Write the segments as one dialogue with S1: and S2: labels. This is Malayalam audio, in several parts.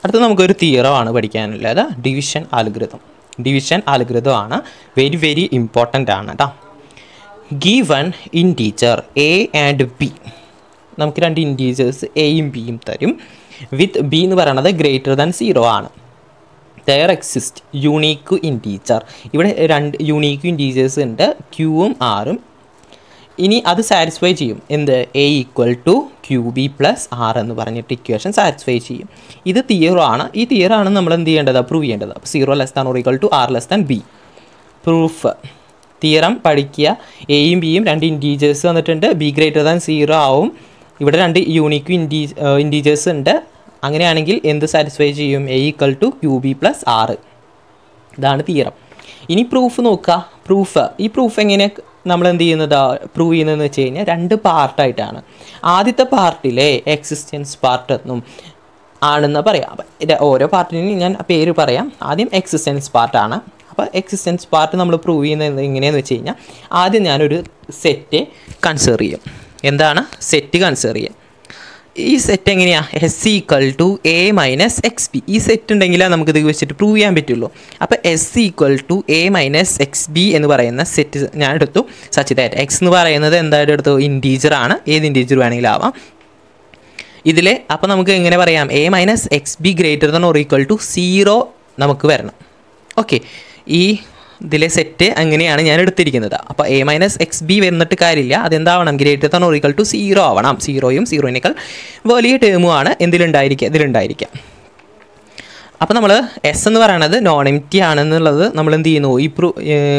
S1: അടുത്ത നമുക്കൊരു തിയറമാണ് പഠിക്കാനുള്ളത് ഡിവിഷൻ ആൽഗൃതം ഡിവിഷൻ ആൽഗൃതമാണ് വെരി വെരി ഇമ്പോർട്ടൻ്റ് ആണ് കേട്ടോ given integer A and B നമുക്ക് രണ്ട് ഇൻറ്റീജേഴ്സ് എയും ബിയും തരും വിത്ത് ബി എന്ന് പറയുന്നത് ഗ്രേറ്റർ ദാൻ സീറോ ആണ് ദയർ എക്സിസ്റ്റ് യൂണീക്ക് ഇൻറ്റീച്ചർ ഇവിടെ രണ്ട് യൂണീക്ക് ഇൻറ്റീജേഴ്സ് ഉണ്ട് ക്യൂവും ആറും ഇനി അത് സാറ്റിസ്ഫൈ ചെയ്യും എന്ത് A equal to Q B plus R എന്ന് പറഞ്ഞിട്ട് ഇക്വേഷൻ സാറ്റിസ്ഫൈ ചെയ്യും ഇത് തിയറോ ആണ് ഈ തിയറോ ആണ് നമ്മൾ എന്ത് ചെയ്യേണ്ടത് പ്രൂവ് ചെയ്യേണ്ടത് അപ്പോൾ zero less than or equal to R less than B proof theorem പഠിക്കുക എയും ബിയും രണ്ട് ഇൻറ്റീജേഴ്സ് വന്നിട്ടുണ്ട് ബി ഗ്രേറ്റർ ദാൻ സീറോ ആവും ഇവിടെ രണ്ട് യൂണിക്ക് ഇൻറ്റീ ഇൻറ്റീജേഴ്സ് ഉണ്ട് അങ്ങനെയാണെങ്കിൽ എന്ത് സാറ്റിസ്ഫൈ ചെയ്യും A equal to Q B plus R ഇതാണ് തിയറം ഇനി പ്രൂഫ് നോക്കുക പ്രൂഫ് ഈ പ്രൂഫ് എങ്ങനെ നമ്മൾ എന്ത് ചെയ്യുന്നതാ പ്രൂവ് ചെയ്യുന്നതെന്ന് വെച്ച് കഴിഞ്ഞാൽ രണ്ട് പാർട്ടായിട്ടാണ് ആദ്യത്തെ പാർട്ടിലെ എക്സിസ്റ്റൻസ് പാർട്ട് എന്നും ആണെന്ന് പറയാം അപ്പം ഇത് ഓരോ പാർട്ടിനും ഞാൻ പേര് പറയാം ആദ്യം എക്സിസ്റ്റൻസ് പാർട്ടാണ് അപ്പോൾ എക്സിസ്റ്റൻസ് പാർട്ട് നമ്മൾ പ്രൂവ് ചെയ്യുന്നത് എങ്ങനെയാണെന്ന് വെച്ച് കഴിഞ്ഞാൽ ആദ്യം ഞാനൊരു സെറ്റ് കൺസിഡർ ചെയ്യും എന്താണ് സെറ്റ് കൺസിഡർ ചെയ്യും ഈ സെറ്റ് എങ്ങനെയാണ് S equal to A minus X B ഈ സെറ്റ് ഉണ്ടെങ്കിൽ നമുക്കിത് വെച്ചിട്ട് പ്രൂവ് ചെയ്യാൻ പറ്റുള്ളൂ അപ്പോൾ S equal to A minus X B എന്ന് പറയുന്ന സെറ്റ് ഞാൻ എടുത്തു സച്ച് ദാറ്റ് എക്സ് എന്ന് പറയുന്നത് എന്തായാലും എടുത്തു ഇൻറ്റീജർ ആണ് ഏത് ഇൻറ്റീജർ വേണമെങ്കിലും ആവാം ഇതിൽ അപ്പോൾ നമുക്ക് എങ്ങനെ പറയാം A minus X B greater than or equal to zero നമുക്ക് വരണം ഓക്കെ ഈ ഇതിലെ സെറ്റ് അങ്ങനെയാണ് ഞാൻ എടുത്തിരിക്കുന്നത് അപ്പോൾ എ മൈനസ് എക്സ് ബി വരുന്നിട്ട് കാര്യമില്ല അതെന്താവണം greater than or equal to zero ആവണം സീറോയും സീറോയിനേക്കാൾ വലിയ ടേമുമാണ് എന്തിലുണ്ടായിരിക്കുക ഇതിലുണ്ടായിരിക്കുക അപ്പോൾ നമ്മൾ എസ് എന്ന് പറയുന്നത് നോൺ എം ടി ആണെന്നുള്ളത് നമ്മൾ എന്ത് ചെയ്യുന്നു ഈ പ്രൂ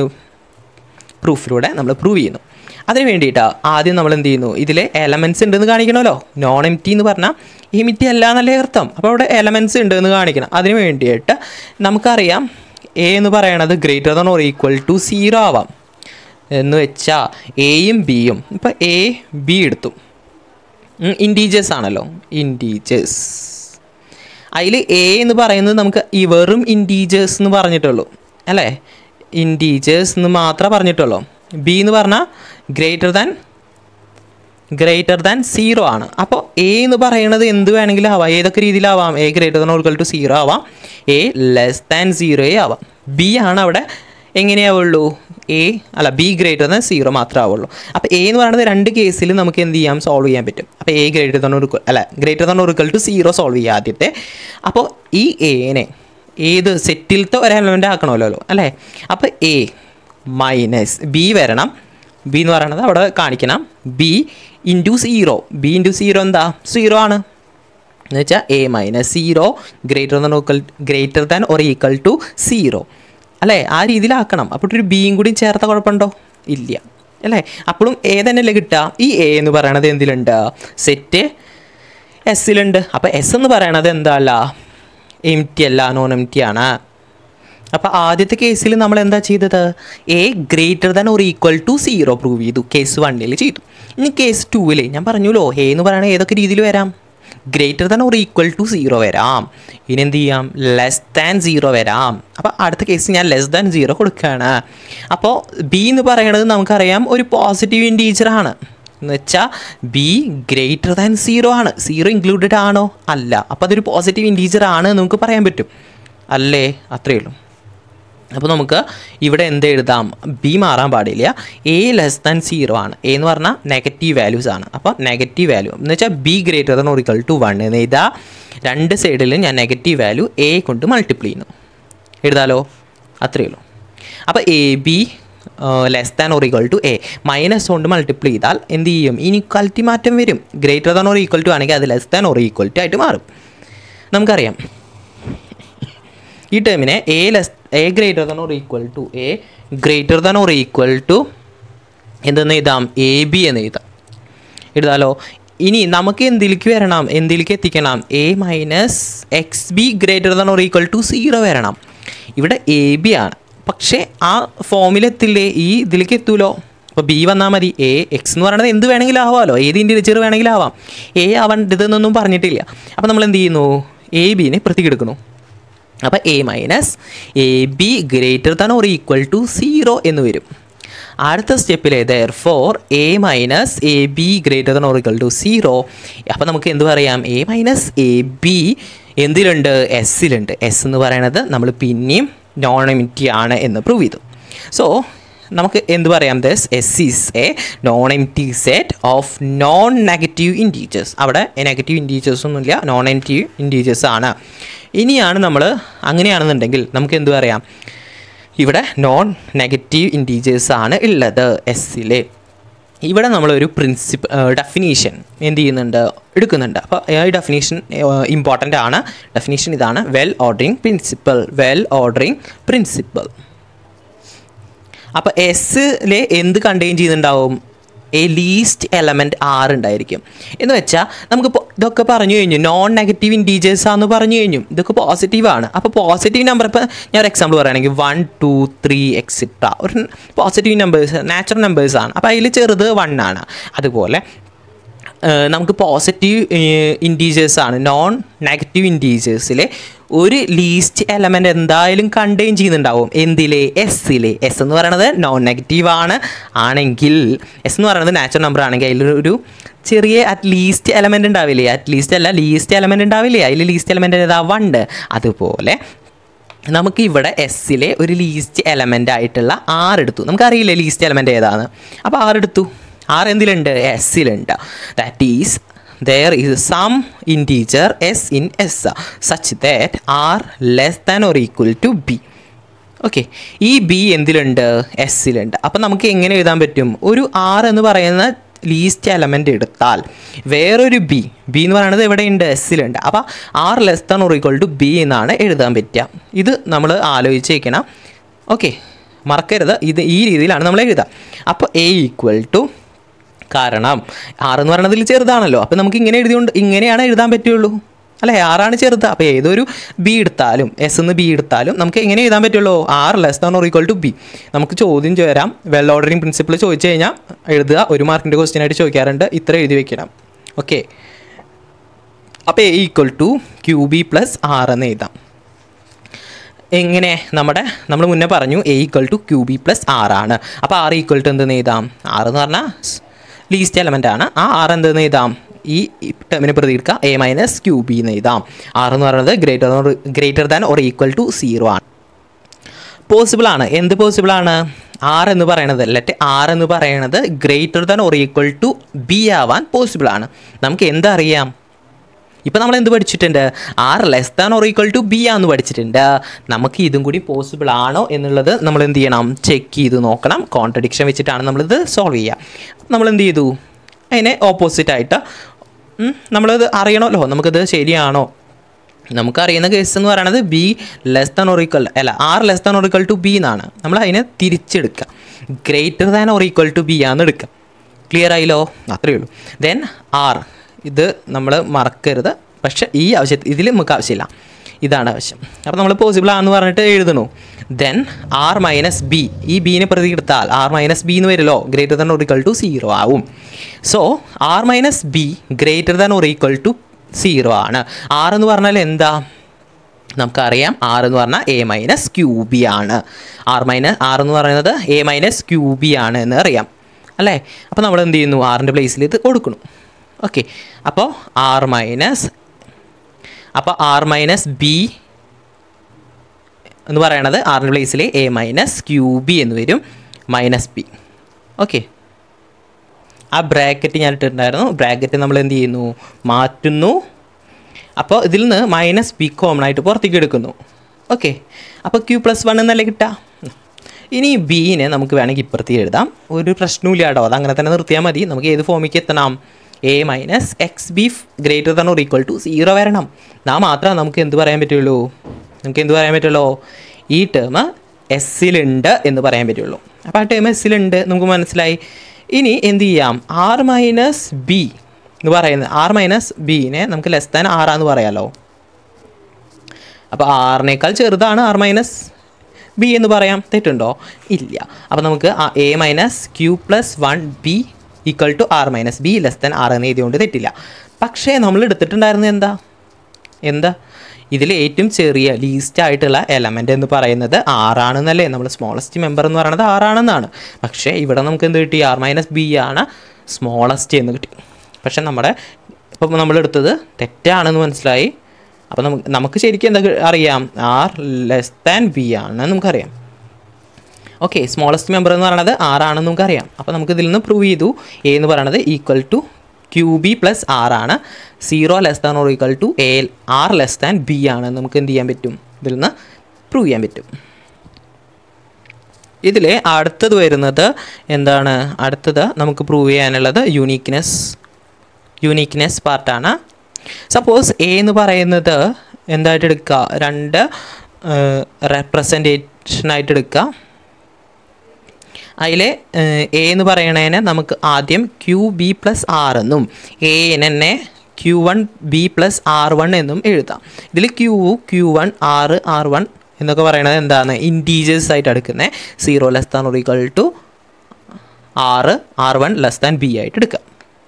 S1: പ്രൂഫിലൂടെ നമ്മൾ പ്രൂവ് ചെയ്യുന്നു അതിന് വേണ്ടിയിട്ടാണ് ആദ്യം നമ്മൾ എന്ത് ചെയ്യുന്നു ഇതിൽ എലമെൻറ്റ്സ് ഉണ്ടെന്ന് കാണിക്കണമല്ലോ നോൺ എം ടി എന്ന് പറഞ്ഞാൽ എമിറ്റി അല്ല എന്നല്ലേ അർത്ഥം അപ്പോൾ അവിടെ എലമെൻറ്റ്സ് ഉണ്ടെന്ന് കാണിക്കണം അതിന് വേണ്ടിയിട്ട് നമുക്കറിയാം എ എന്ന് പറയണത് greater than or equal to zero ആവാം എന്ന് വെച്ചാൽ എയും ബിയും ഇപ്പോൾ എ ബി എടുത്തു ഇൻറ്റീജേഴ്സ് ആണല്ലോ ഇൻറ്റീജേഴ്സ് അതിൽ എ എന്ന് പറയുന്നത് നമുക്ക് ഈ വെറും ഇൻറ്റീജേഴ്സ് എന്ന് പറഞ്ഞിട്ടുള്ളൂ അല്ലേ ഇൻറ്റീജേഴ്സ് എന്ന് മാത്രമേ പറഞ്ഞിട്ടുള്ളൂ ബി എന്ന് പറഞ്ഞാൽ greater than greater than zero ആണ് അപ്പോൾ എ എന്ന് പറയുന്നത് എന്ത് വേണമെങ്കിലും ആവാം ഏതൊക്കെ രീതിയിലാവാം A greater than or equal to zero ആവാം എ ലെസ് ദാൻ സീറോയേ ആവാം ബി ആണ് അവിടെ എങ്ങനെയാവുള്ളൂ എ അല്ല ബി ഗ്രേറ്റർ ദാൻ സീറോ മാത്രമേ ആവുള്ളൂ അപ്പോൾ എ എന്ന് പറയുന്നത് രണ്ട് കേസിൽ നമുക്ക് എന്ത് ചെയ്യാം സോൾവ് ചെയ്യാൻ പറ്റും അപ്പോൾ എ ഗ്രേറ്റർ ദാൻ ഒരു അല്ല greater than or equal to zero solve ചെയ്യുക ആദ്യത്തെ അപ്പോൾ ഈ എനെ ഏത് സെറ്റിലത്തെ ഒരു എലമെൻ്റ് ആക്കണമല്ലോ അല്ലേ അപ്പോൾ എ മൈനസ് ബി വരണം ബി എന്ന് പറയുന്നത് അവിടെ കാണിക്കണം B into zero B into zero എന്താ സീറോ ആണ് എന്ന് വെച്ചാൽ A minus zero greater than or equal greater than or equal to zero അല്ലേ ആ രീതിയിലാക്കണം അപ്പോൾ ഒരു ബിയും കൂടി ചേർത്ത കുഴപ്പമുണ്ടോ ഇല്ല അല്ലേ അപ്പോഴും എ തന്നെയല്ലേ കിട്ടുക ഈ എ എന്ന് പറയണത് എന്തിലുണ്ട് സെറ്റ് എസ്സിലുണ്ട് അപ്പോൾ എസ് എന്ന് പറയണത് എന്താ അല്ല എം ടി അല്ല നോൺ എം ടി ആണ് അപ്പോൾ ആദ്യത്തെ കേസിൽ നമ്മൾ എന്താ ചെയ്തത് A greater than or equal to zero prove ചെയ്തു കേസ് വണ്ണിൽ ചെയ്തു ഇനി കേസ് ടൂവിൽ ഞാൻ പറഞ്ഞല്ലോ എ എന്ന് പറയുന്നത് ഏതൊക്കെ രീതിയിൽ വരാം greater than or equal to zero വരാം ഇനി എന്ത് ചെയ്യാം ലെസ് ദാൻ സീറോ വരാം അപ്പോൾ അടുത്ത കേസ് ഞാൻ ലെസ് ദാൻ സീറോ കൊടുക്കുകയാണ് അപ്പോൾ ബി എന്ന് പറയുന്നത് നമുക്കറിയാം ഒരു പോസിറ്റീവ് ഇൻറ്റീജർ ആണ് എന്ന് വെച്ചാൽ ബി ഗ്രേറ്റർ ദാൻ സീറോ ആണ് സീറോ ഇൻക്ലൂഡഡ് ആണോ അല്ല അപ്പോൾ അതൊരു പോസിറ്റീവ് ഇൻറ്റീജർ ആണ് എന്ന് നമുക്ക് പറയാൻ പറ്റും അല്ലേ അത്രയേ ഉള്ളൂ അപ്പോൾ നമുക്ക് ഇവിടെ എന്ത് എഴുതാം ബി മാറാൻ പാടില്ല എ ലെസ് ദാൻ സീറോ ആണ് എ എന്ന് പറഞ്ഞാൽ നെഗറ്റീവ് വാല്യൂസ് ആണ് അപ്പോൾ നെഗറ്റീവ് വാല്യൂ എന്ന് വെച്ചാൽ B greater than or equal to one എന്ന് എഴുതാം രണ്ട് സൈഡിലും ഞാൻ നെഗറ്റീവ് വാല്യൂ എ കൊണ്ട് മൾട്ടിപ്ലൈ ചെയ്യുന്നു എഴുതാലോ അത്രയേ ഉള്ളൂ അപ്പോൾ A B less than or equal to A minus കൊണ്ട് മൾട്ടിപ്ലൈ ചെയ്താൽ എന്ത് ചെയ്യും ഇനിക്വാലിറ്റി മാറ്റം വരും greater than or equal to ആണെങ്കിൽ അത് less than or equal to ആയിട്ട് മാറും നമുക്കറിയാം ഈ ടേമിനെ A less A greater than or equal to A greater than or equal to എന്തെന്ന് എഴുതാം എ ബി എന്ന് എഴുതാം എഴുതാലോ ഇനി നമുക്ക് എന്തിലേക്ക് വരണം എന്തിലേക്ക് എത്തിക്കണം a minus X B greater than or equal to zero വരണം ഇവിടെ എ ബി ആണ് പക്ഷേ ആ ഫോമിലെത്തില്ലേ ഈ ഇതിലേക്ക് എത്തൂലോ അപ്പോൾ ബി വന്നാൽ മതി എ എക്സ് എന്ന് പറയുന്നത് എന്ത് വേണമെങ്കിലും ആവാമല്ലോ ഏത് ഇൻഡിവിജ്വൽ വേണമെങ്കിലും ആവാം എ ആവേണ്ടതെന്നൊന്നും പറഞ്ഞിട്ടില്ല അപ്പോൾ നമ്മൾ എന്ത് ചെയ്യുന്നു എ ബിനെ പ്രത്യേകെടുക്കുന്നു അപ്പോൾ A minus a b greater than or equal to zero എന്ന് വരും അടുത്ത സ്റ്റെപ്പിൽ therefore a minus a b greater than or equal to zero അപ്പോൾ നമുക്ക് എന്ത് പറയാം എ മൈനസ് എ ബി എന്തിലുണ്ട് എസ്സിലുണ്ട് എസ് എന്ന് പറയുന്നത് നമ്മൾ പിന്നെയും നോൺ എമിറ്റി ആണ് എന്ന് പ്രൂവ് ചെയ്തു സോ നമുക്ക് എന്ത് പറയാം thus s is a non empty set of non negative integers അവിടെ നെഗറ്റീവ് ഇൻറ്റീജേഴ്സ് ഒന്നുമില്ല നോൺ നെഗറ്റീവ് ഇൻറ്റീജേഴ്സ് ആണ് ഇനിയാണ് നമ്മൾ അങ്ങനെയാണെന്നുണ്ടെങ്കിൽ നമുക്ക് എന്ത് പറയാം ഇവിടെ നോൺ നെഗറ്റീവ് ഇൻറ്റീജേഴ്സ് ആണ് ഉള്ളത് എസ്സിൽ ഇവിടെ നമ്മളൊരു പ്രിൻസിപ്പ് ഡെഫിനീഷൻ എന്ത് ചെയ്യുന്നുണ്ട് എടുക്കുന്നുണ്ട് അപ്പോൾ ഈ ഡെഫിനീഷൻ ഇമ്പോർട്ടൻ്റ് ആണ് ഡെഫിനീഷൻ ഇതാണ് well ordering principle well ordering principle അപ്പോൾ എസ്സിലെ എന്ത് കണ്ടെയ്ൻ ചെയ്യുന്നുണ്ടാവും എ ലീസ്റ്റ് എലമെൻറ്റ് ആറ് ഉണ്ടായിരിക്കും എന്ന് വെച്ചാൽ നമുക്ക് ഇതൊക്കെ പറഞ്ഞു കഴിഞ്ഞു നോൺ നെഗറ്റീവ് ഇൻറ്റീജേഴ്സ് ആണെന്ന് പറഞ്ഞു കഴിഞ്ഞു ഇതൊക്കെ പോസിറ്റീവ് ആണ് അപ്പോൾ പോസിറ്റീവ് നമ്പർ ഇപ്പോൾ ഞാൻ ഒരു എക്സാമ്പിൾ പറയുകയാണെങ്കിൽ വൺ ടു ത്രീ എക്സിട്ര ഒരു പോസിറ്റീവ് നമ്പേഴ്സ് നാച്ചുറൽ നമ്പേഴ്സ് ആണ് അപ്പോൾ അതിൽ ചെറുത് വൺ ആണ് അതുപോലെ നമുക്ക് പോസിറ്റീവ് ഇൻറ്റീജേഴ്സ് ആണ് നോൺ നെഗറ്റീവ് ഇൻറ്റീജേഴ്സിലെ ഒരു ലീസ്റ്റ് എലമെൻ്റ് എന്തായാലും കണ്ടെയ്ൻ ചെയ്യുന്നുണ്ടാവും എന്തിലെ എസ്സിലെ എസ് എന്ന് പറയുന്നത് നോൺ നെഗറ്റീവ് ആണ് ആണെങ്കിൽ എസ് എന്ന് പറയുന്നത് നാച്ചുറൽ നമ്പർ ആണെങ്കിൽ അതിലൊരു ചെറിയ അറ്റ് ലീസ്റ്റ് എലമെൻ്റ് ഉണ്ടാവില്ലേ അറ്റ് ലീസ്റ്റ് അല്ല ലീസ്റ്റ് എലമെൻ്റ് ഉണ്ടാവില്ലേ അതിൽ ലീസ്റ്റ് എലമെൻ്റ് ഏതാ വണ്ട് അതുപോലെ നമുക്ക് ഇവിടെ എസ്സിലെ ഒരു ലീസ്റ്റ് എലമെൻ്റ് ആയിട്ടുള്ള ആറ് എടുത്തു നമുക്കറിയില്ലേ ലീസ്റ്റ് എലമെൻ്റ് ഏതാണ് അപ്പോൾ ആറ് എടുത്തു ആറ് എന്തിലുണ്ട് എസ്സിലുണ്ട് that is there is some integer s in s such that r less than or equal to b okay ഈ ബി എന്തിലുണ്ട് എസ്സിലുണ്ട് അപ്പം നമുക്ക് എങ്ങനെ എഴുതാൻ പറ്റും ഒരു ആർ എന്ന് പറയുന്ന ലീസ്റ്റ് എലമെൻ്റ് എടുത്താൽ വേറൊരു ബി ബി എന്ന് പറയുന്നത് എവിടെയുണ്ട് എസ്സിലുണ്ട് അപ്പോൾ r less than or equal to b എന്നാണ് എഴുതാൻ പറ്റുക ഇത് നമ്മൾ ആലോചിച്ച് വയ്ക്കണം ഓക്കെ മറക്കരുത് ഇത് ഈ രീതിയിലാണ് നമ്മൾ എഴുതുക അപ്പോൾ എ ഈക്വൽ ടു കാരണം ആറ് എന്ന് പറയുന്നതിൽ ചെറുതാണല്ലോ അപ്പോൾ നമുക്ക് ഇങ്ങനെ എഴുതിയോണ്ട് ഇങ്ങനെയാണ് എഴുതാൻ പറ്റുള്ളൂ അല്ലേ ആറാണ് ചെറുത് അപ്പോൾ ഏതൊരു ബി എടുത്താലും എസ് എന്ന് ബി എടുത്താലും നമുക്ക് എങ്ങനെ എഴുതാൻ പറ്റുള്ളൂ r less than or equal to b നമുക്ക് ചോദ്യം ചേരാം വെൽ ഓർഡറിങ് പ്രിൻസിപ്പിൾ ചോദിച്ചു കഴിഞ്ഞാൽ എഴുതുക ഒരു മാർക്കിൻ്റെ ക്വസ്റ്റ്യൻ ആയിട്ട് ചോദിക്കാറുണ്ട് ഇത്ര എഴുതി വെക്കണം ഓക്കെ അപ്പോൾ a equal to Q B plus r എന്ന് എഴുതാം എങ്ങനെ നമ്മുടെ നമ്മൾ മുന്നേ പറഞ്ഞു a equal to Q B plus ആറാണ് അപ്പോൾ ആറ് ഈക്വൽ ടു എന്തെന്ന് എഴുതാം ആറ് എന്ന് പറഞ്ഞാൽ ലീസ്റ്റ് എലമെൻ്റ് ആണ് ആ ആറ് എന്തെന്ന് എഴുതാം ഈ ടേമിനെ പ്രതി എടുക്കുക എ മൈനസ് ക്യൂ ബി എന്ന് എഴുതാം ആറ് എന്ന് പറയുന്നത് greater greater than or equal to zero ആണ് പോസിബിൾ ആണ് എന്ത് പോസിബിൾ ആണ് ആർ എന്ന് പറയുന്നത് ലെറ്റ് ആർ എന്ന് പറയുന്നത് greater than or equal to b ആവാൻ പോസിബിൾ ആണ് നമുക്ക് എന്തറിയാം ഇപ്പം നമ്മൾ എന്ത് പഠിച്ചിട്ടുണ്ട് r less than or equal to b ആന്ന് പഠിച്ചിട്ടുണ്ട് നമുക്ക് ഇതും കൂടി പോസിബിൾ ആണോ എന്നുള്ളത് നമ്മൾ എന്ത് ചെയ്യണം ചെക്ക് ചെയ്ത് നോക്കണം കോൺട്രഡിക്ഷൻ വെച്ചിട്ടാണ് നമ്മളിത് സോൾവ് ചെയ്യുക നമ്മൾ എന്ത് ചെയ്തു അതിനെ ഓപ്പോസിറ്റായിട്ട് നമ്മളത് അറിയണമല്ലോ നമുക്കിത് ശരിയാണോ നമുക്കറിയുന്ന കേസ് എന്ന് പറയുന്നത് b less than or equal അല്ല r less than or equal to b എന്നാണ് നമ്മൾ അതിനെ തിരിച്ചെടുക്കുക greater than or equal to b ആണെന്ന് എടുക്കുക ക്ലിയർ ആയില്ലോ അത്രയേ ഉള്ളൂ ദെൻ ആർ ഇത് നമ്മൾ മറക്കരുത് പക്ഷേ ഈ ആവശ്യത്തിൽ ഇതിൽ നമുക്ക് ആവശ്യമില്ല ഇതാണ് ആവശ്യം അപ്പോൾ നമ്മൾ പോസിബിൾ ആണെന്ന് പറഞ്ഞിട്ട് എഴുതണു ദെൻ ആർ മൈനസ് ബി ഈ ബീനെ പ്രതി എടുത്താൽ ആർ മൈനസ് ബി എന്ന് വരുമല്ലോ greater than or equal to zero ആവും so r minus b greater than or equal to zero ആണ് ആർ എന്ന് പറഞ്ഞാൽ എന്താ നമുക്കറിയാം ആർ എന്ന് പറഞ്ഞാൽ എ മൈനസ് ക്യൂ ബി ആണ് ആർ മൈനസ് ആർ എന്ന് പറയുന്നത് എ മൈനസ് ക്യൂ ബി ആണ് എന്ന് അറിയാം അല്ലേ അപ്പോൾ നമ്മൾ എന്ത് ചെയ്യുന്നു ആറിൻ്റെ പ്ലേസിൽ ഇത് കൊടുക്കണം ഓക്കെ അപ്പോൾ ആർ മൈനസ് അപ്പോൾ ആർ മൈനസ് ബി എന്ന് പറയണത് ആറിൻ്റെ പ്ലേസിൽ എ മൈനസ് ക്യൂ ബി എന്ന് വരും മൈനസ് ബി ഓക്കെ ആ ബ്രാക്കറ്റ് ഞാൻ ഇട്ടിട്ടുണ്ടായിരുന്നു ബ്രാക്കറ്റ് നമ്മൾ എന്ത് ചെയ്യുന്നു മാറ്റുന്നു അപ്പോൾ ഇതിൽ നിന്ന് മൈനസ് ബി കോമൺ ആയിട്ട് പുറത്തേക്ക് എടുക്കുന്നു ഓക്കെ അപ്പോൾ ക്യൂ പ്ലസ് വൺ എന്നല്ലേ കിട്ടുക ഇനി ബീനെ നമുക്ക് വേണമെങ്കിൽ ഇപ്പുറത്തേക്ക് എഴുതാം ഒരു പ്രശ്നമില്ല കേട്ടോ അത് അങ്ങനെ തന്നെ നിർത്തിയാൽ മതി നമുക്ക് ഏത് ഫോമിലേക്ക് എത്തണം a minus X B greater than or equal to zero വരണം നാ മാത്രമേ നമുക്ക് എന്ത് പറയാൻ പറ്റുള്ളൂ നമുക്ക് എന്ത് പറയാൻ പറ്റുള്ളൂ ഈ ടേം എസ്സിലുണ്ട് എന്ന് പറയാൻ പറ്റുള്ളൂ അപ്പോൾ ആ ടേം എസ്സിലുണ്ട് നമുക്ക് മനസ്സിലായി ഇനി എന്ത് ചെയ്യാം ആർ മൈനസ് ബി എന്ന് പറയുന്നത് ആർ മൈനസ് ബീനെ നമുക്ക് ലെസ് ദാൻ ആറാന്ന് പറയാമല്ലോ അപ്പോൾ ആറിനേക്കാൾ ചെറുതാണ് ആർ മൈനസ് ബി എന്ന് പറയാം തെറ്റുണ്ടോ ഇല്ല അപ്പോൾ നമുക്ക് a minus q plus one b equal to r minus b less than r എന്ന് എഴുതിയോണ്ട് തെറ്റില്ല പക്ഷേ നമ്മൾ എടുത്തിട്ടുണ്ടായിരുന്നത് എന്താ എന്താ ഇതിൽ ഏറ്റവും ചെറിയ ലീസ്റ്റ് ആയിട്ടുള്ള എലമെൻ്റ് എന്ന് പറയുന്നത് ആറാണെന്നല്ലേ നമ്മൾ സ്മോളസ്റ്റ് മെമ്പർ എന്ന് പറയുന്നത് ആറാണെന്നാണ് പക്ഷേ ഇവിടെ നമുക്ക് എന്ത് കിട്ടി ആർ മൈനസ് ബി ആണ് സ്മോളസ്റ്റ് എന്ന് കിട്ടി പക്ഷേ നമ്മുടെ ഇപ്പം നമ്മളെടുത്തത് തെറ്റാണെന്ന് മനസ്സിലായി അപ്പോൾ നമുക്ക് നമുക്ക് ശരിക്കും എന്താ അറിയാം ആർ ലെസ് ദാൻ ബി ആണെന്ന് നമുക്കറിയാം ഓക്കെ സ്മോളസ്റ്റ് മെമ്പർ എന്ന് പറയുന്നത് ആറാണെന്ന് നമുക്കറിയാം അപ്പോൾ നമുക്ക് ഇതിൽ നിന്ന് പ്രൂവ് ചെയ്തു എ എന്ന് പറയുന്നത് equal to Q B plus r ആണ് zero less than or equal to a r less than b ആണ് നമുക്ക് എന്ത് ചെയ്യാൻ പറ്റും ഇതിൽ നിന്ന് പ്രൂവ് ചെയ്യാൻ പറ്റും ഇതിൽ അടുത്തത് വരുന്നത് എന്താണ് അടുത്തത് നമുക്ക് പ്രൂവ് ചെയ്യാനുള്ളത് യൂണീക്നെസ് യൂണീക്നെസ് പാർട്ടാണ് സപ്പോസ് എ എന്ന് പറയുന്നത് എന്തായിട്ട് എടുക്കുക രണ്ട് റെപ്രസെൻറ്റേഷനായിട്ട് എടുക്കുക അതിൽ എ എന്ന് പറയണതിനെ നമുക്ക് ആദ്യം ക്യൂ ബി പ്ലസ് ആർ എന്നും എ എന്നെ q one b plus r one എന്നും എഴുതാം ഇതിൽ q q one r r one എന്നൊക്കെ പറയണത് എന്താണ് ഇൻറ്റീജേഴ്സ് ആയിട്ട് എടുക്കുന്നത് zero less than or equal to r r one less than b ആയിട്ട് എടുക്കാം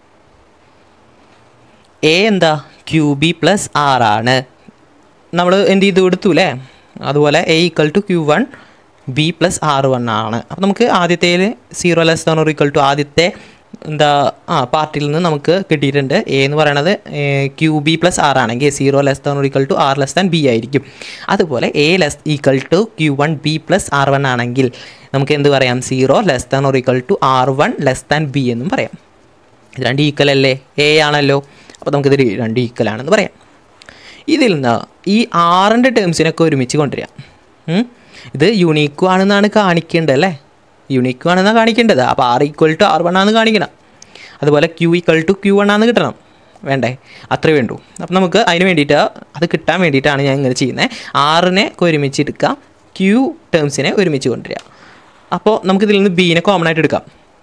S1: എ എന്താ ക്യൂ ബി പ്ലസ് ആർ ആണ് നമ്മൾ എന്ത് ചെയ്തു എടുത്തു അല്ലേ അതുപോലെ a equal to q one b plus r one ആണ് അപ്പോൾ നമുക്ക് ആദ്യത്തേൽ zero less than or equal to ആദ്യത്തെ എന്താ ആ പാർട്ടിയിൽ നിന്ന് നമുക്ക് കിട്ടിയിട്ടുണ്ട് എ എന്ന് പറയണത് ക്യൂ ബി പ്ലസ് ആർ ആണെങ്കിൽ zero less than or equal to R less than b ആയിരിക്കും അതുപോലെ a less equal to q one b plus r one ആണെങ്കിൽ നമുക്ക് എന്ത് പറയാം zero less than or equal to r one less than b എന്നും പറയാം ഇത് രണ്ട് ഈക്വൽ അല്ലേ എ ആണല്ലോ അപ്പോൾ നമുക്കിത് രണ്ട് ഈക്വൽ ആണെന്ന് പറയാം ഇതിൽ നിന്ന് ഈ ആറിൻ്റെ ടേംസിനൊക്കെ ഒരുമിച്ച് കൊണ്ടുവരാം ഉം. ഇത് യുണീക്കും ആണെന്നാണ് കാണിക്കേണ്ടത് അല്ലേ യുണീക്കും ആണെന്നാണ് കാണിക്കേണ്ടത് അപ്പോൾ r equal to r one ആണെന്ന് കാണിക്കണം അതുപോലെ q equal to q one ആണെന്ന് കിട്ടണം വേണ്ടേ അത്രേ വേണ്ടൂ അപ്പം നമുക്ക് അതിന് വേണ്ടിയിട്ട് അത് കിട്ടാൻ വേണ്ടിയിട്ടാണ് ഞാൻ ഇങ്ങനെ ചെയ്യുന്നത് ആറിനെ ഒക്കെ ഒരുമിച്ച് എടുക്കുക ക്യൂ ടേംസിനെ ഒരുമിച്ച് കൊണ്ടുവരിക അപ്പോൾ നമുക്കിതിൽ നിന്ന് ബീനെ കോമൺ ആയിട്ട് എടുക്കാം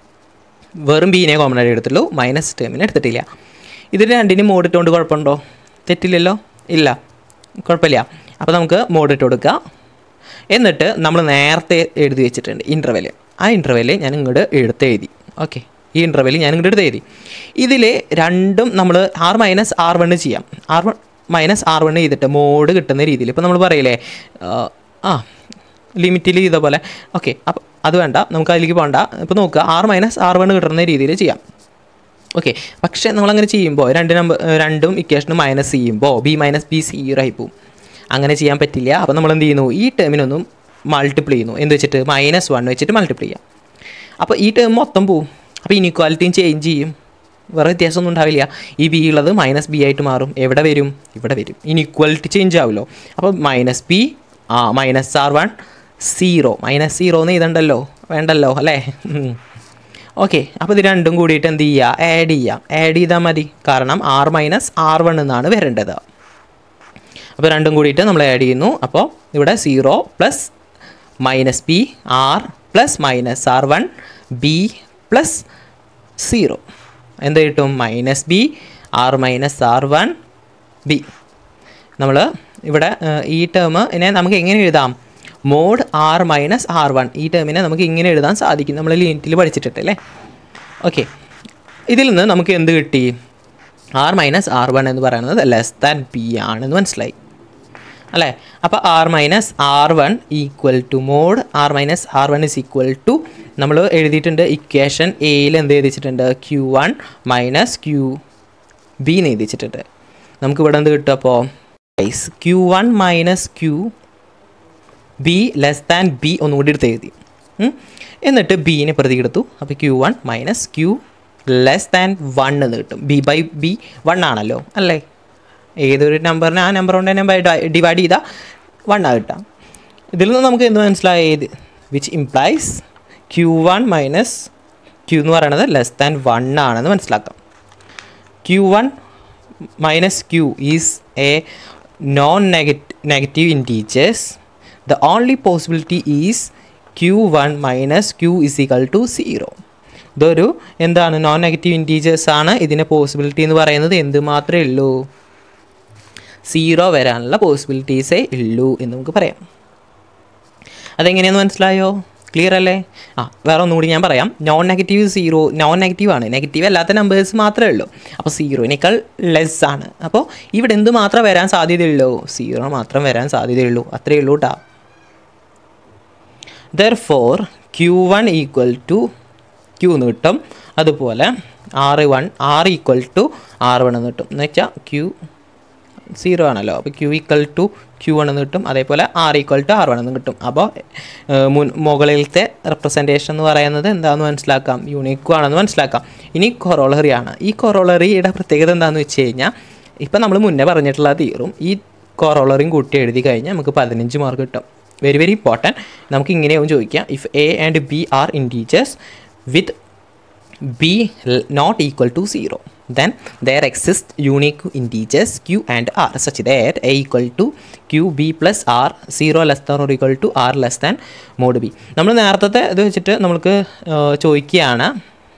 S1: വെറും ബീനെ കോമൺ ആയിട്ട് എടുത്തുള്ളൂ മൈനസ് ടേമിനെ എടുത്തിട്ടില്ല ഇതിൽ രണ്ടിനും മോഡ് ഇട്ടുകൊണ്ട് കുഴപ്പമുണ്ടോ തെറ്റില്ലല്ലോ ഇല്ല കുഴപ്പമില്ല അപ്പോൾ നമുക്ക് മോഡ് ഇട്ട് കൊടുക്കുക എന്നിട്ട് നമ്മൾ നേരത്തെ എഴുതി വെച്ചിട്ടുണ്ട് ഇൻ്റർവെല് ആ ഇൻ്റർവെല് ഞാൻ ഇങ്ങോട്ട് എടുത്ത് എഴുതി ഓക്കെ ഈ ഇൻ്റർവെല് ഞാൻ ഇങ്ങോട്ട് എടുത്ത് എഴുതി ഇതിൽ രണ്ടും നമ്മൾ ആർ മൈനസ് ആർ വണ്ണ് ചെയ്യാം r one minus r one ചെയ്തിട്ട് മോഡ് കിട്ടുന്ന രീതിയിൽ ഇപ്പോൾ നമ്മൾ പറയില്ലേ ആ, ആ ലിമിറ്റിൽ ചെയ്ത പോലെ ഓക്കെ അപ്പോൾ അത് വേണ്ട നമുക്ക് അതിലേക്ക് പോകണ്ട ഇപ്പോൾ നോക്കുക ആർ മൈനസ് ആർ വൺ കിട്ടുന്ന രീതിയിൽ ചെയ്യാം ഓക്കെ പക്ഷേ നമ്മളങ്ങനെ ചെയ്യുമ്പോൾ രണ്ട് നമ്പർ രണ്ടും ഇക്വേഷനും മൈനസ് ചെയ്യുമ്പോൾ ബി മൈനസ് ബി സീറോ ആയി പോവും അങ്ങനെ ചെയ്യാൻ പറ്റില്ല അപ്പോൾ നമ്മൾ എന്ത് ചെയ്യുന്നു ഈ ടേമിനൊന്നും മൾട്ടിപ്ലൈ ചെയ്യുന്നു എന്ത് വെച്ചിട്ട് മൈനസ് വൺ വെച്ചിട്ട് മൾട്ടിപ്ലൈ ചെയ്യാം അപ്പോൾ ഈ ടേം മൊത്തം പോവും അപ്പോൾ ഇനിക്വാലിറ്റിയും ചേഞ്ച് ചെയ്യും വേറെ വ്യത്യാസമൊന്നും ഉണ്ടാവില്ല ഈ ബി ഉള്ളത് മൈനസ് ബി ആയിട്ട് മാറും എവിടെ വരും ഇവിടെ വരും ഇനിക്വാലിറ്റി ചേഞ്ച് ആവുമല്ലോ അപ്പോൾ മൈനസ് ബി ആ minus r one zero minus zero എന്ന് ഇതുണ്ടല്ലോ വേണ്ടല്ലോ അല്ലേ ഓക്കെ അപ്പോൾ ഇത് രണ്ടും കൂടിയിട്ട് എന്ത് ചെയ്യുക ആഡ് ചെയ്യാം ആഡ് ചെയ്താൽ മതി കാരണം ആർ മൈനസ് ആർ വൺ എന്നാണ് വരേണ്ടത് അപ്പോൾ രണ്ടും കൂടിയിട്ട് നമ്മൾ ആഡ് ചെയ്യുന്നു അപ്പോൾ ഇവിടെ zero plus minus b r plus minus r one b plus zero എന്ത് കിട്ടും minus b r minus r one b നമ്മൾ ഇവിടെ ഏഹ്, ഈ ടേം ഇതിനെ നമുക്ക് എങ്ങനെ എഴുതാം mod r minus r one ഈ ടേമിനെ നമുക്ക് ഇങ്ങനെ എഴുതാൻ സാധിക്കും നമ്മൾ ലിമിറ്റിൽ പഠിച്ചിട്ടുണ്ട് അല്ലേ ഓക്കെ ഇതിൽ നിന്ന് നമുക്ക് എന്ത് കിട്ടി ആർ മൈനസ് ആർ വൺ എന്ന് പറയുന്നത് ലെസ് ദാൻ ബി ആണെന്ന് മനസ്സിലായി അല്ലേ അപ്പോൾ r minus r one equal to mod r minus r one is equal to നമ്മൾ എഴുതിയിട്ടുണ്ട് ഇക്വേഷൻ എയിൽ എന്ത് എഴുതിച്ചിട്ടുണ്ട് q one minus q b എന്ന് എഴുതിച്ചിട്ടുണ്ട് നമുക്ക് ഇവിടെ എന്ത് കിട്ടും അപ്പോൾ q one minus q b less than b ഒന്നുകൂടി എടുത്ത് എഴുതി ഉം. എന്നിട്ട് ബീനെ പ്രതി എടുത്തു അപ്പോൾ q one minus q less than one എന്ന് കിട്ടും ബി ബൈ ബി വൺ ആണല്ലോ അല്ലേ ഏതൊരു നമ്പറിനെ ആ നമ്പർ കൊണ്ട് തന്നെ ബൈ ഡിവൈഡ് ചെയ്താൽ വൺ ആ കിട്ടാം ഇതിൽ നിന്ന് നമുക്ക് എന്ത് മനസ്സിലായത് which implies q one minus q എന്ന് പറയുന്നത് ലെസ് ദാൻ വൺ ആണെന്ന് മനസ്സിലാക്കാം q one minus q is a non negative integers the only possibility is q one minus q is equal to zero ഇതൊരു എന്താണ് നോൺ നെഗറ്റീവ് ഇൻറ്റീജേഴ്സ് ആണ് ഇതിൻ്റെ പോസിബിലിറ്റി എന്ന് പറയുന്നത് എന്ത് മാത്രമേ ഉള്ളൂ സീറോ വരാനുള്ള പോസിബിലിറ്റീസേ ഉള്ളൂ എന്ന് നമുക്ക് പറയാം അതെങ്ങനെയാണെന്ന് മനസ്സിലായോ ക്ലിയർ അല്ലേ ആ വേറെ ഒന്നുകൂടി ഞാൻ പറയാം non negative zero non negative ആണ് നെഗറ്റീവ് അല്ലാത്ത നമ്പേഴ്സ് മാത്രമേ ഉള്ളൂ അപ്പോൾ സീറോനേക്കാൾ ലെസ് ആണ് അപ്പോൾ ഇവിടെ എന്ത് മാത്രം വരാൻ സാധ്യതയുള്ളൂ സീറോ മാത്രം വരാൻ സാധ്യതയുള്ളൂ അത്രയേ ഉള്ളൂ കേട്ടോ therefore q one equal to q എന്ന് കിട്ടും അതുപോലെ ആറ് വൺ ആറ് ഈക്വൽ ടു ആറ് വൺ എന്ന് കിട്ടും എന്ന് വെച്ചാൽ ക്യൂ സീറോ ആണല്ലോ അപ്പോൾ ക്യൂ ഈക്വൽ ടു ക്യൂ ആണെന്ന് കിട്ടും അതേപോലെ ആർ ഈക്വൽ ടു ആർ ആണെന്ന് കിട്ടും അപ്പോൾ ഏഹ്, മുൻ മുകളിലത്തെ റെപ്രസെൻറ്റേഷൻ എന്ന് പറയുന്നത് എന്താണെന്ന് മനസ്സിലാക്കാം യൂണിക്കും ആണെന്ന് മനസ്സിലാക്കാം ഇനി കൊറോളറി ആണ് ഈ കൊറോളറിയുടെ പ്രത്യേകത എന്താണെന്ന് വെച്ച് കഴിഞ്ഞാൽ ഇപ്പം നമ്മൾ മുന്നേ പറഞ്ഞിട്ടുള്ള തീറും ഈ കൊറോളറിയും കൂട്ടി എഴുതി കഴിഞ്ഞാൽ നമുക്ക് പതിനഞ്ച് മാർക്ക് കിട്ടും വെരി വെരി ഇമ്പോർട്ടൻറ്റ് നമുക്ക് ഇങ്ങനെയാവും ചോദിക്കാം if a and b are integers with b l- not equal to 0 then there exist unique integers q and r such that a equal to q b plus r 0 less than or equal to r less than mod b നമ്മൾ നേരത്തെ ഇത് വെച്ചിട്ട് നമുക്ക് ഏർ, ചോദിക്കുകയാണ്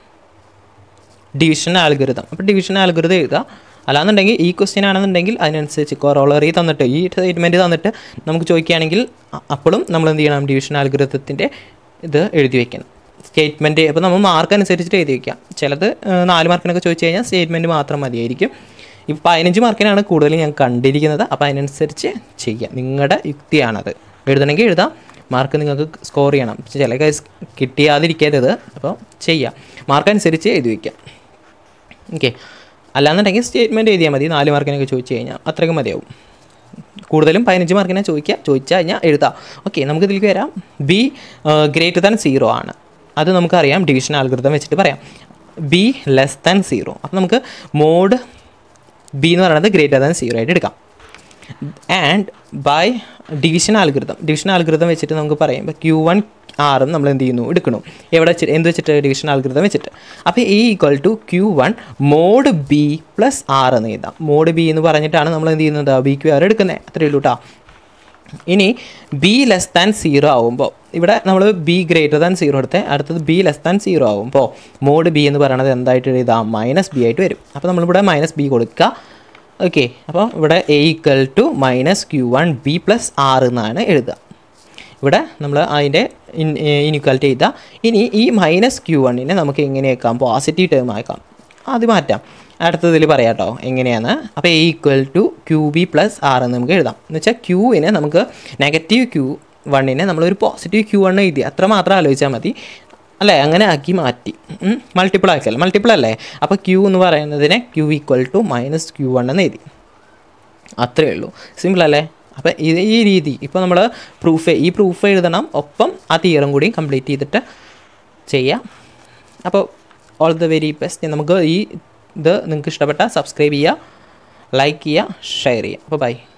S1: ഡിവിഷൻ ആൽഗുരുതം അപ്പോൾ ഡിവിഷൻ ആൽഗുരുതം എഴുതുക അല്ലാന്നുണ്ടെങ്കിൽ ഈ ക്വസ്റ്റ്യൻ ആണെന്നുണ്ടെങ്കിൽ അതിനനുസരിച്ച് കൊറോളറി തന്നിട്ട് ഈ സ്റ്റേറ്റ്മെൻറ്റ് തന്നിട്ട് നമുക്ക് ചോദിക്കുകയാണെങ്കിൽ അ- അപ്പോഴും നമ്മൾ എന്ത് ചെയ്യണം ഡിവിഷൻ ആൽഗുരുതത്തിൻ്റെ ഇത് എഴുതി വെക്കണം സ്റ്റേറ്റ്മെൻറ്റ് അപ്പോൾ നമ്മൾ മാർക്ക് അനുസരിച്ചിട്ട് എഴുതി വെക്കാം ചിലത് ഏഹ്, നാല് മാർക്കിനൊക്കെ ചോദിച്ചു കഴിഞ്ഞാൽ സ്റ്റേറ്റ്മെൻറ്റ് മാത്രം മതിയായിരിക്കും ഇപ്പോൾ പതിനഞ്ച് മാർക്കിനാണ് കൂടുതൽ ഞാൻ കണ്ടിരിക്കുന്നത് അപ്പോൾ അതിനനുസരിച്ച് ചെയ്യാം നിങ്ങളുടെ യുക്തിയാണത് എഴുതണമെങ്കിൽ എഴുതാം മാർക്ക് നിങ്ങൾക്ക് സ്കോർ ചെയ്യണം ചില കേസ് കിട്ടിയാതിരിക്കരുത് അപ്പോൾ ചെയ്യാം മാർക്ക് അനുസരിച്ച് എഴുതി വയ്ക്കാം ഓക്കെ അല്ലാന്നുണ്ടെങ്കിൽ സ്റ്റേറ്റ്മെൻറ്റ് എഴുതിയാൽ മതി നാല് മാർക്കിനൊക്കെ ചോദിച്ചു കഴിഞ്ഞാൽ അത്രയ്ക്ക് മതിയാവും കൂടുതലും പതിനഞ്ച് മാർക്കിനെ ചോദിക്കുക ചോദിച്ചു കഴിഞ്ഞാൽ എഴുതാം ഓക്കെ നമുക്ക് ഇതിലേക്ക് വരാം ബി ഗ്രേറ്റർ ദാൻ സീറോ ആണ് അത് നമുക്കറിയാം ഡിവിഷൻ ആൽഗൃതം വെച്ചിട്ട് പറയാം ബി ലെസ് ദാൻ സീറോ അപ്പോൾ നമുക്ക് മോഡ് ബി എന്ന് പറയുന്നത് ഗ്രേറ്റർ ദാൻ സീറോ ആയിട്ട് എടുക്കാം and by division algorithm division algorithm വെച്ചിട്ട് നമുക്ക് പറയാം ഇപ്പോൾ ക്യൂ വൺ ആറും നമ്മൾ എന്ത് ചെയ്യുന്നു എടുക്കണം എവിടെ വെച്ചിട്ട് എന്ത് വെച്ചിട്ട് ഡിവിഷൻ ആൽഗൃതം വെച്ചിട്ട് അപ്പോൾ a equal to q one mod b plus R എന്ന് എഴുതാം മോഡ് ബി എന്ന് പറഞ്ഞിട്ടാണ് നമ്മൾ എന്ത് ചെയ്യുന്നത് ബി ക്യൂ ആർ എടുക്കുന്നത് അത്രയേ ഉള്ളൂ കേട്ടോ ഇനി ബി ലെസ് ദാൻ സീറോ ആവുമ്പോൾ ഇവിടെ നമ്മൾ ബി ഗ്രേറ്റർ ദാൻ സീറോ എടുത്ത് അടുത്തത് ബി ലെസ് ദാൻ സീറോ ആവുമ്പോൾ മോഡ് ബി എന്ന് പറയുന്നത് എന്തായിട്ട് എഴുതാം മൈനസ് ബി ആയിട്ട് വരും അപ്പോൾ നമ്മളിവിടെ മൈനസ് ബി കൊടുക്കുക ഓക്കെ അപ്പോൾ ഇവിടെ a equal to minus q one b plus r എന്നാണ് എഴുതുക ഇവിടെ നമ്മൾ അതിൻ്റെ ഇൻ ഇനിക്വാലിറ്റി ചെയ്താൽ ഇനി ഈ മൈനസ് ക്യൂ വണ്ണിനെ നമുക്ക് എങ്ങനെയാക്കാം പോസിറ്റീവ് ടേം ആക്കാം അത് മാറ്റാം അടുത്തതിൽ പറയാം കേട്ടോ എങ്ങനെയാണ് അപ്പോൾ a equal to Q B plus R എന്ന് നമുക്ക് എഴുതാം എന്ന് വെച്ചാൽ ക്യൂവിനെ നമുക്ക് നെഗറ്റീവ് ക്യൂ വണ്ണിനെ നമ്മളൊരു പോസിറ്റീവ് ക്യൂ വൺ എഴുതി അത്ര മാത്രം ആലോചിച്ചാൽ മതി അല്ലേ അങ്ങനെ ആക്കി മാറ്റി മൾട്ടിപ്പിൾ ആക്കിയല്ല മൾട്ടിപ്പിൾ അല്ലേ അപ്പോൾ ക്യൂ എന്ന് പറയുന്നതിനെ q equal to minus q one എന്ന് എഴുതി അത്രയേ ഉള്ളൂ സിമ്പിൾ അല്ലേ അപ്പോൾ ഇത് ഈ രീതി ഇപ്പോൾ നമ്മൾ പ്രൂഫ് ഈ പ്രൂഫ് എഴുതണം ഒപ്പം ആ തീരം കൂടി കംപ്ലീറ്റ് ചെയ്തിട്ട് ചെയ്യാം അപ്പോൾ ഓൾ ദ വെരി ബെസ്റ്റ് നമുക്ക് ഈ ഇത് നിങ്ങൾക്ക് ഇഷ്ടപ്പെട്ടാൽ സബ്സ്ക്രൈബ് ചെയ്യുക ലൈക്ക് ചെയ്യുക ഷെയർ ചെയ്യുക അപ്പോൾ ബൈ